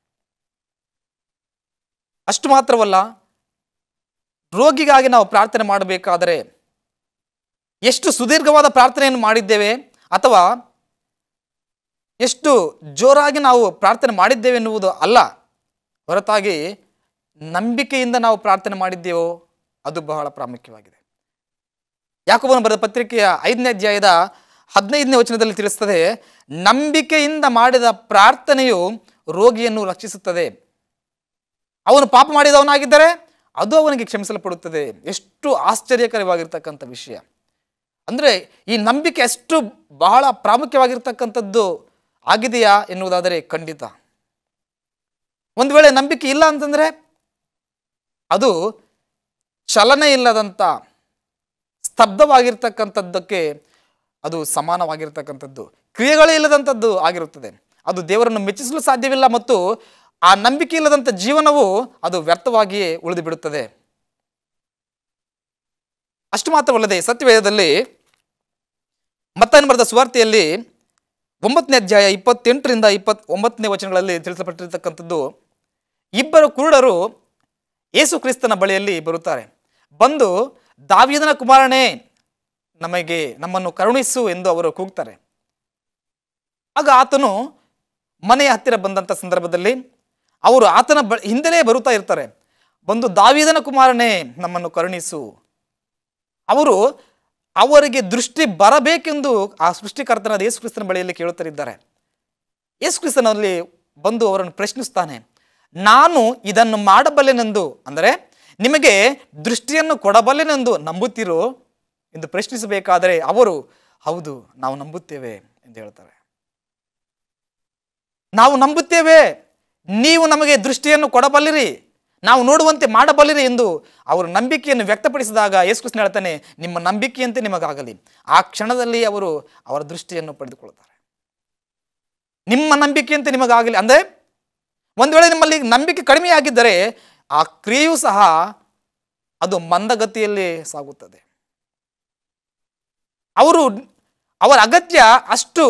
ಅಷ್ಟು ಮಾತ್ರವಲ್ಲ ರೋಗಿಗಾಗಿ ನಾವು ಪ್ರಾರ್ಥನೆ ಮಾಡಬೇಕಾದರೆ ಎಷ್ಟು ಸುದೀರ್ಘವಾದ ಪ್ರಾರ್ಥನೆಯನ್ನು ಮಾಡಿದ್ದೇವೆ ಅಥವಾ ಎಷ್ಟು ಜೋರಾಗಿ ನಾವು ಪ್ರಾರ್ಥನೆ ಮಾಡಿದ್ದೇವೆ ಎನ್ನುವುದು ಅಲ್ಲ ಹೊರತಾಗಿ ನಂಬಿಕೆಯಿಂದ ನಾವು ಪ್ರಾರ್ಥನೆ ಮಾಡಿದ್ದೇವೋ ಅದು ಬಹಳ ಪ್ರಾಮುಖ್ಯವಾಗಿದೆ ಯಾಕೋಬನ ಬರೆದ ಪತ್ರಿಕೆಯ ಐದನೇ ಅಧ್ಯಾಯದ ಹದಿನೈದನೇ ವಚನದಲ್ಲಿ ತಿಳಿಸ್ತದೆ ನಂಬಿಕೆಯಿಂದ ಮಾಡಿದ ಪ್ರಾರ್ಥನೆಯು ರೋಗಿಯನ್ನು ರಕ್ಷಿಸುತ್ತದೆ ಅವನು ಪಾಪ ಮಾಡಿದವನಾಗಿದ್ದರೆ ಅದು ಅವನಿಗೆ ಕ್ಷಮಿಸಲ್ಪಡುತ್ತದೆ ಎಷ್ಟು ಆಶ್ಚರ್ಯಕರವಾಗಿರ್ತಕ್ಕಂಥ ವಿಷಯ ಅಂದರೆ ಈ ನಂಬಿಕೆ ಅಷ್ಟು ಬಹಳ ಪ್ರಾಮುಖ್ಯವಾಗಿರ್ತಕ್ಕಂಥದ್ದು ಆಗಿದೆಯಾ ಎನ್ನುವುದಾದರೆ ಖಂಡಿತ ಒಂದು ವೇಳೆ ನಂಬಿಕೆ ಇಲ್ಲ ಅಂತಂದರೆ ಅದು ಚಲನೆ ಇಲ್ಲದಂಥ ಸ್ತಬ್ಧವಾಗಿರ್ತಕ್ಕಂಥದ್ದಕ್ಕೆ ಅದು ಸಮಾನವಾಗಿರ್ತಕ್ಕಂಥದ್ದು ಕ್ರಿಯೆಗಳೇ ಇಲ್ಲದಂಥದ್ದು ಆಗಿರುತ್ತದೆ ಅದು ದೇವರನ್ನು ಮೆಚ್ಚಿಸಲು ಸಾಧ್ಯವಿಲ್ಲ ಮತ್ತು ಆ ನಂಬಿಕೆ ಇಲ್ಲದಂಥ ಜೀವನವು ಅದು ವ್ಯರ್ಥವಾಗಿಯೇ ಉಳಿದು ಬಿಡುತ್ತದೆ ಅಷ್ಟು ಮಾತ್ರವಲ್ಲದೆ ಸತ್ಯವೇದದಲ್ಲಿ ಮತ್ತನ್ನು ಬರೆದ ಸುವಾರ್ತೆಯಲ್ಲಿ ಒಂಬತ್ತನೇ ಅಧ್ಯಾಯ ಇಪ್ಪತ್ತೆಂಟರಿಂದ ಇಪ್ಪತ್ ಒಂಬತ್ತನೇ ವಚನಗಳಲ್ಲಿ ತಿಳಿಸಲ್ಪಟ್ಟಿರ್ತಕ್ಕಂಥದ್ದು ಇಬ್ಬರು ಕುರುಡರು ಯೇಸು ಕ್ರಿಸ್ತನ ಬಳಿಯಲ್ಲಿ ಬರುತ್ತಾರೆ ಬಂದು ದಾವಿದನ ಕುಮಾರನೇ ನಮಗೆ ನಮ್ಮನ್ನು ಕರುಣಿಸು ಎಂದು ಅವರು ಕೂಗ್ತಾರೆ ಆಗ ಆತನು ಮನೆಯ ಹತ್ತಿರ ಬಂದಂಥ ಸಂದರ್ಭದಲ್ಲಿ ಅವರು ಆತನ ಬ ಹಿಂದೆಲೇ ಬರುತ್ತಾ ಇರ್ತಾರೆ ಬಂದು ದಾವಿದನ ಕುಮಾರನೇ ನಮ್ಮನ್ನು ಕರುಣಿಸು ಅವರು ಅವರಿಗೆ ದೃಷ್ಟಿ ಬರಬೇಕೆಂದು ಆ ಸೃಷ್ಟಿಕರ್ತನಾದ ಯೇಸು ಕ್ರಿಸ್ತನ ಬಳಿಯಲ್ಲಿ ಕೇಳುತ್ತಲಿದ್ದಾರೆ ಯೇಸು ಕ್ರಿಸ್ತನಲ್ಲಿ ಬಂದು ಅವರನ್ನು ಪ್ರಶ್ನಿಸ್ತಾನೆ ನಾನು ಇದನ್ನು ಮಾಡಬಲ್ಲೆನೆಂದು ಅಂದರೆ ನಿಮಗೆ ದೃಷ್ಟಿಯನ್ನು ಕೊಡಬಲ್ಲೆನೆಂದು ನಂಬುತ್ತೀರೋ ಎಂದು ಪ್ರಶ್ನಿಸಬೇಕಾದರೆ ಅವರು ಹೌದು ನಾವು ನಂಬುತ್ತೇವೆ ಎಂದು ಹೇಳ್ತಾರೆ ನಾವು ನಂಬುತ್ತೇವೆ ನೀವು ನಮಗೆ ದೃಷ್ಟಿಯನ್ನು ಕೊಡಬಲ್ಲಿರಿ ನಾವು ನೋಡುವಂತೆ ಮಾಡಬಲ್ಲಿರಿ ಎಂದು ಅವರು ನಂಬಿಕೆಯನ್ನು ವ್ಯಕ್ತಪಡಿಸಿದಾಗ ಯೇಸುಕೃಷ್ಣ ಹೇಳ್ತಾನೆ ನಿಮ್ಮ ನಂಬಿಕೆಯಂತೆ ನಿಮಗಾಗಲಿ ಆ ಕ್ಷಣದಲ್ಲಿ ಅವರು ಅವರ ದೃಷ್ಟಿಯನ್ನು ಪಡೆದುಕೊಳ್ಳುತ್ತಾರೆ ನಿಮ್ಮ ನಂಬಿಕೆಯಂತೆ ನಿಮಗಾಗಲಿ ಅಂದರೆ ಒಂದು ವೇಳೆ ನಿಮ್ಮಲ್ಲಿ ನಂಬಿಕೆ ಕಡಿಮೆಯಾಗಿದ್ದರೆ ಆ ಕ್ರಿಯೆಯೂ ಸಹ ಅದು ಮಂದಗತಿಯಲ್ಲಿ ಸಾಗುತ್ತದೆ ಅವರು ಅವರ ಅಗತ್ಯ ಅಷ್ಟು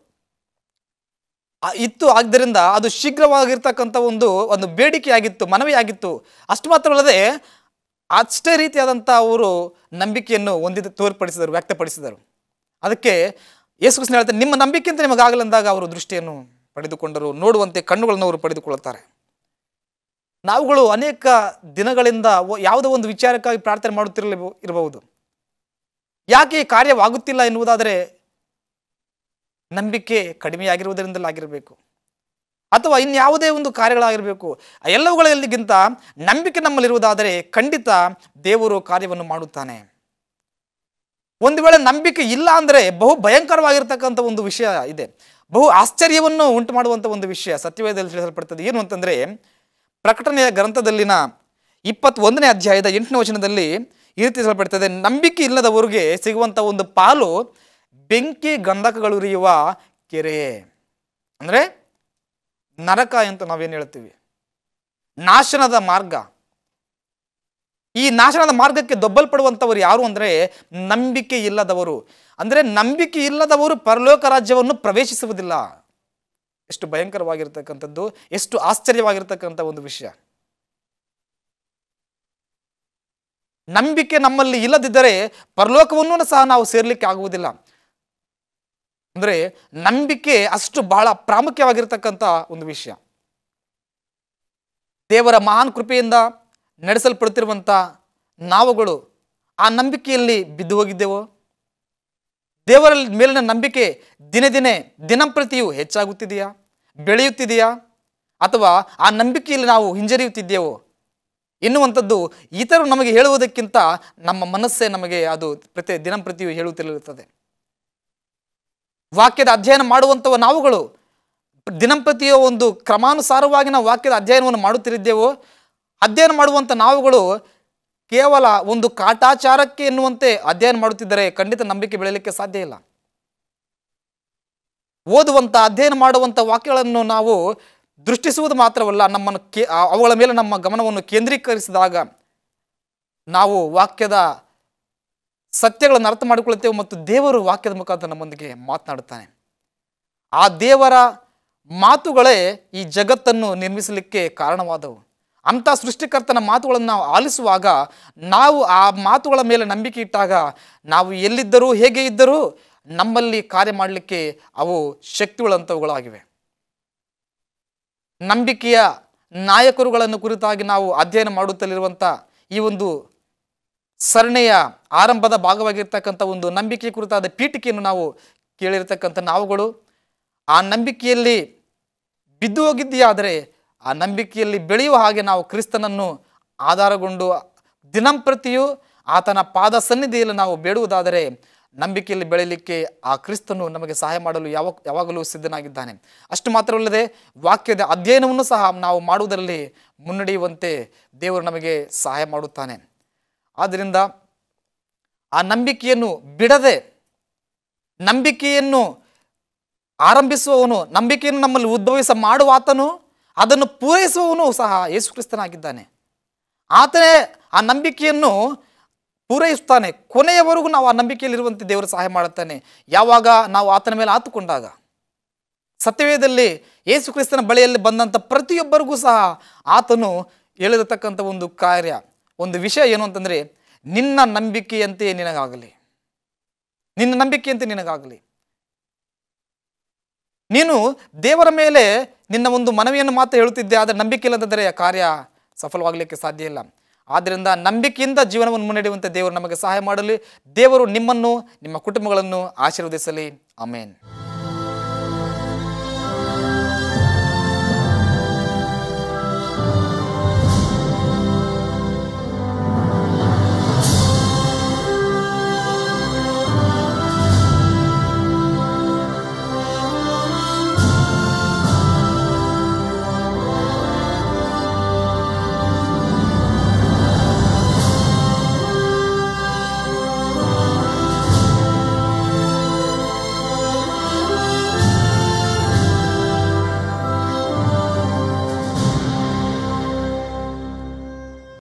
ಆ- ಇತ್ತು ಆದ್ದರಿಂದ ಅದು ಶೀಘ್ರವಾಗಿರ್ತಕ್ಕಂಥ ಒಂದು ಒಂದು ಬೇಡಿಕೆಯಾಗಿತ್ತು ಮನವಿಯಾಗಿತ್ತು ಅಷ್ಟು ಮಾತ್ರವಲ್ಲದೆ ಅಷ್ಟೇ ರೀತಿಯಾದಂಥ ಅವರು ನಂಬಿಕೆಯನ್ನು ಹೊಂದಿದ ತೋರ್ಪಡಿಸಿದರು ವ್ಯಕ್ತಪಡಿಸಿದರು ಅದಕ್ಕೆ ಯೇಸು ಕೃಷ್ಣ ಹೇಳ್ತಾರೆ ನಿಮ್ಮ ನಂಬಿಕೆ ಅಂತ ನಿಮಗಾಗಲೆಂದಾಗ ಅವರು ದೃಷ್ಟಿಯನ್ನು ಪಡೆದುಕೊಂಡರು ನೋಡುವಂತೆ ಕಣ್ಣುಗಳನ್ನು ಅವರು ಪಡೆದುಕೊಳ್ಳುತ್ತಾರೆ ನಾವುಗಳು ಅನೇಕ ದಿನಗಳಿಂದ ಒ- ಯಾವುದೋ ಒಂದು ವಿಚಾರಕ್ಕಾಗಿ ಪ್ರಾರ್ಥನೆ ಮಾಡುತ್ತಿರಲಿ ಇರಬಹುದು ಯಾಕೆ ಈ ಕಾರ್ಯವಾಗುತ್ತಿಲ್ಲ ಎನ್ನುವುದಾದರೆ ನಂಬಿಕೆ ಕಡಿಮೆಯಾಗಿರುವುದರಿಂದಲಾಗಿರಬೇಕು ಅಥವಾ ಇನ್ಯಾವುದೇ ಒಂದು ಕಾರ್ಯಗಳಾಗಿರಬೇಕು ಆ ಎಲ್ಲವುಗಳಿಗಿಂತ ನಂಬಿಕೆ ನಮ್ಮಲ್ಲಿರುವುದಾದರೆ ಖಂಡಿತ ದೇವರು ಕಾರ್ಯವನ್ನು ಮಾಡುತ್ತಾನೆ ಒಂದು ವೇಳೆ ನಂಬಿಕೆ ಇಲ್ಲ ಅಂದರೆ ಬಹು ಭಯಂಕರವಾಗಿರ್ತಕ್ಕಂಥ ಒಂದು ವಿಷಯ ಇದೆ ಬಹು ಆಶ್ಚರ್ಯವನ್ನು ಉಂಟು ಮಾಡುವಂಥ ಒಂದು ವಿಷಯ ಸತ್ಯವೇದದಲ್ಲಿ ತಿಳಿಸಲ್ಪಡ್ತದೆ ಏನು ಅಂತಂದರೆ ಪ್ರಕಟಣೆಯ ಗ್ರಂಥದಲ್ಲಿನ ಇಪ್ಪತ್ತೊಂದನೇ ಅಧ್ಯಾಯದ ಎಂಟನೇ ವಚನದಲ್ಲಿ ಈ ರೀತಿ ತಿಳಿಸಲ್ಪಡ್ತದೆ ನಂಬಿಕೆ ಇಲ್ಲದವರಿಗೆ ಸಿಗುವಂಥ ಒಂದು ಪಾಲು ಬೆಂಕಿ ಗಂಧಕಗಳು ಉರಿಯುವ ಕೆರೆ ಅಂದರೆ ನರಕ ಅಂತ ನಾವೇನು ಹೇಳ್ತೀವಿ ನಾಶನದ ಮಾರ್ಗ ಈ ನಾಶನದ ಮಾರ್ಗಕ್ಕೆ ದೊಬ್ಬಲ್ಪಡುವಂಥವರು ಯಾರು ಅಂದರೆ ನಂಬಿಕೆ ಇಲ್ಲದವರು ಅಂದರೆ ನಂಬಿಕೆ ಇಲ್ಲದವರು ಪರಲೋಕ ರಾಜ್ಯವನ್ನು ಪ್ರವೇಶಿಸುವುದಿಲ್ಲ ಎಷ್ಟು ಭಯಂಕರವಾಗಿರ್ತಕ್ಕಂಥದ್ದು ಎಷ್ಟು ಆಶ್ಚರ್ಯವಾಗಿರ್ತಕ್ಕಂಥ ಒಂದು ವಿಷಯ ನಂಬಿಕೆ ನಮ್ಮಲ್ಲಿ ಇಲ್ಲದಿದ್ದರೆ ಪರಲೋಕವನ್ನು ಸಹ ನಾವು ಸೇರ್ಲಿಕ್ಕೆ ಆಗುವುದಿಲ್ಲ ಅಂದರೆ ನಂಬಿಕೆ ಅಷ್ಟು ಬಹಳ ಪ್ರಾಮುಖ್ಯವಾಗಿರ್ತಕ್ಕಂಥ ಒಂದು ವಿಷಯ ದೇವರ ಮಹಾನ್ ಕೃಪೆಯಿಂದ ನಡೆಸಲ್ಪಡುತ್ತಿರುವಂಥ ನಾವುಗಳು ಆ ನಂಬಿಕೆಯಲ್ಲಿ ಬಿದ್ದು ಹೋಗಿದ್ದೆವೋ ದೇವರ ಮೇಲಿನ ನಂಬಿಕೆ ದಿನೇ ದಿನೇ ದಿನಂಪ್ರತಿಯೂ ಹೆಚ್ಚಾಗುತ್ತಿದೆಯಾ ಬೆಳೆಯುತ್ತಿದೆಯಾ ಅಥವಾ ಆ ನಂಬಿಕೆಯಲ್ಲಿ ನಾವು ಹಿಂಜರಿಯುತ್ತಿದ್ದೇವೋ ಎನ್ನುವಂಥದ್ದು ಇತರರು ನಮಗೆ ಹೇಳುವುದಕ್ಕಿಂತ ನಮ್ಮ ಮನಸ್ಸೇ ನಮಗೆ ಅದು ಪ್ರತಿ ದಿನಂಪ್ರತಿಯೂ ಹೇಳುತ್ತಿರುತ್ತದೆ ವಾಕ್ಯದ ಅಧ್ಯಯನ ಮಾಡುವಂಥವ ನಾವುಗಳು ದಿನಂಪ್ರತಿಯ ಒಂದು ಕ್ರಮಾನುಸಾರವಾಗಿ ನಾವು ವಾಕ್ಯದ ಅಧ್ಯಯನವನ್ನು ಮಾಡುತ್ತಿರಿದ್ದೇವೋ ಅಧ್ಯಯನ ಮಾಡುವಂಥ ನಾವುಗಳು ಕೇವಲ ಒಂದು ಕಾಟಾಚಾರಕ್ಕೆ ಎನ್ನುವಂತೆ ಅಧ್ಯಯನ ಮಾಡುತ್ತಿದ್ದರೆ ಖಂಡಿತ ನಂಬಿಕೆ ಬೆಳೆಯಲಿಕ್ಕೆ ಸಾಧ್ಯ ಇಲ್ಲ ಓದುವಂಥ ಅಧ್ಯಯನ ಮಾಡುವಂಥ ವಾಕ್ಯಗಳನ್ನು ನಾವು ದೃಷ್ಟಿಸುವುದು ಮಾತ್ರವಲ್ಲ ನಮ್ಮನ್ನು ಕೇ ಆ- ಅವುಗಳ ಮೇಲೆ ನಮ್ಮ ಗಮನವನ್ನು ಕೇಂದ್ರೀಕರಿಸಿದಾಗ ನಾವು ವಾಕ್ಯದ ಸತ್ಯಗಳನ್ನು ಅರ್ಥ ಮಾಡಿಕೊಳ್ಳುತ್ತೇವೆ ಮತ್ತು ದೇವರು ವಾಕ್ಯದ ಮುಖಾಂತರ ನಮ್ಮೊಂದಿಗೆ ಮಾತನಾಡುತ್ತಾನೆ ಆ ದೇವರ ಮಾತುಗಳೇ ಈ ಜಗತ್ತನ್ನು ನಿರ್ಮಿಸಲಿಕ್ಕೆ ಕಾರಣವಾದವು ಅಂಥ ಸೃಷ್ಟಿಕರ್ತನ ಮಾತುಗಳನ್ನು ನಾವು ಆಲಿಸುವಾಗ ನಾವು ಆ ಮಾತುಗಳ ಮೇಲೆ ನಂಬಿಕೆ ಇಟ್ಟಾಗ ನಾವು ಎಲ್ಲಿದ್ದರೂ ಹೇಗೆ ಇದ್ದರೂ ನಮ್ಮಲ್ಲಿ ಕಾರ್ಯ ಮಾಡಲಿಕ್ಕೆ ಅವು ಶಕ್ತಿಗಳಂಥವುಗಳಾಗಿವೆ ನಂಬಿಕೆಯ ನಾಯಕರುಗಳನ್ನು ಕುರಿತಾಗಿ ನಾವು ಅಧ್ಯಯನ ಮಾಡುತ್ತಲಿರುವಂಥ ಈ ಒಂದು ಸರಣಿಯ ಆರಂಭದ ಭಾಗವಾಗಿರ್ತಕ್ಕಂಥ ಒಂದು ನಂಬಿಕೆ ಕುರಿತಾದ ಪೀಠಿಕೆಯನ್ನು ನಾವು ಕೇಳಿರ್ತಕ್ಕಂಥ ನಾವುಗಳು ಆ ನಂಬಿಕೆಯಲ್ಲಿ ಬಿದ್ದು ಹೋಗಿದ್ದೀಯಾದರೆ ಆ ನಂಬಿಕೆಯಲ್ಲಿ ಬೆಳೆಯುವ ಹಾಗೆ ನಾವು ಕ್ರಿಸ್ತನನ್ನು ಆಧಾರಗೊಂಡು ದಿನಂಪ್ರತಿಯೂ ಆತನ ಪಾದ ಸನ್ನಿಧಿಯಲ್ಲಿ ನಾವು ಬೇಡುವುದಾದರೆ ನಂಬಿಕೆಯಲ್ಲಿ ಬೆಳೆಯಲಿಕ್ಕೆ ಆ ಕ್ರಿಸ್ತನು ನಮಗೆ ಸಹಾಯ ಮಾಡಲು ಯಾವ ಯಾವಾಗಲೂ ಸಿದ್ಧನಾಗಿದ್ದಾನೆ ಅಷ್ಟು ಮಾತ್ರವಲ್ಲದೆ ವಾಕ್ಯದ ಅಧ್ಯಯನವನ್ನು ಸಹ ನಾವು ಮಾಡುವುದರಲ್ಲಿ ಮುನ್ನಡೆಯುವಂತೆ ದೇವರು ನಮಗೆ ಸಹಾಯ ಮಾಡುತ್ತಾನೆ ಆದ್ದರಿಂದ ಆ ನಂಬಿಕೆಯನ್ನು ಬಿಡದೆ ನಂಬಿಕೆಯನ್ನು ಆರಂಭಿಸುವವನು ನಂಬಿಕೆಯನ್ನು ನಮ್ಮಲ್ಲಿ ಉದ್ಭವಿಸ ಮಾಡುವ ಆತನು ಅದನ್ನು ಪೂರೈಸುವವನು ಸಹ ಯೇಸು ಕ್ರಿಸ್ತನಾಗಿದ್ದಾನೆ ಆತನೇ ಆ ನಂಬಿಕೆಯನ್ನು ಪೂರೈಸುತ್ತಾನೆ ಕೊನೆಯವರೆಗೂ ನಾವು ಆ ನಂಬಿಕೆಯಲ್ಲಿರುವಂತೆ ದೇವರು ಸಹಾಯ ಮಾಡುತ್ತಾನೆ ಯಾವಾಗ ನಾವು ಆತನ ಮೇಲೆ ಆತುಕೊಂಡಾಗ ಸತ್ಯವೇದದಲ್ಲಿ ಯೇಸು ಕ್ರಿಸ್ತನ ಬಳಿಯಲ್ಲಿ ಬಂದಂಥ ಪ್ರತಿಯೊಬ್ಬರಿಗೂ ಸಹ ಆತನು ಹೇಳಿರತಕ್ಕಂಥ ಒಂದು ಕಾರ್ಯ ಒಂದು ವಿಷಯ ಏನು ಅಂತಂದರೆ ನಿನ್ನ ನಂಬಿಕೆಯಂತೆ ನಿನಗಾಗಲಿ ನಿನ್ನ ನಂಬಿಕೆಯಂತೆ ನಿನಗಾಗಲಿ ನೀನು ದೇವರ ಮೇಲೆ ನಿನ್ನ ಒಂದು ಮನವಿಯನ್ನು ಮಾತ್ರ ಹೇಳುತ್ತಿದ್ದೆ ಆದರೆ ನಂಬಿಕೆ ಇಲ್ಲದಿದ್ದರೆ ಆ ಕಾರ್ಯ ಸಫಲವಾಗಲಿಕ್ಕೆ ಸಾಧ್ಯ ಇಲ್ಲ ಆದ್ದರಿಂದ ನಂಬಿಕೆಯಿಂದ ಜೀವನವನ್ನು ಮುನ್ನಡೆಯುವಂತೆ ದೇವರು ನಮಗೆ ಸಹಾಯ ಮಾಡಲಿ ದೇವರು ನಿಮ್ಮನ್ನು ನಿಮ್ಮ ಕುಟುಂಬಗಳನ್ನು ಆಶೀರ್ವದಿಸಲಿ ಅಮೇನ್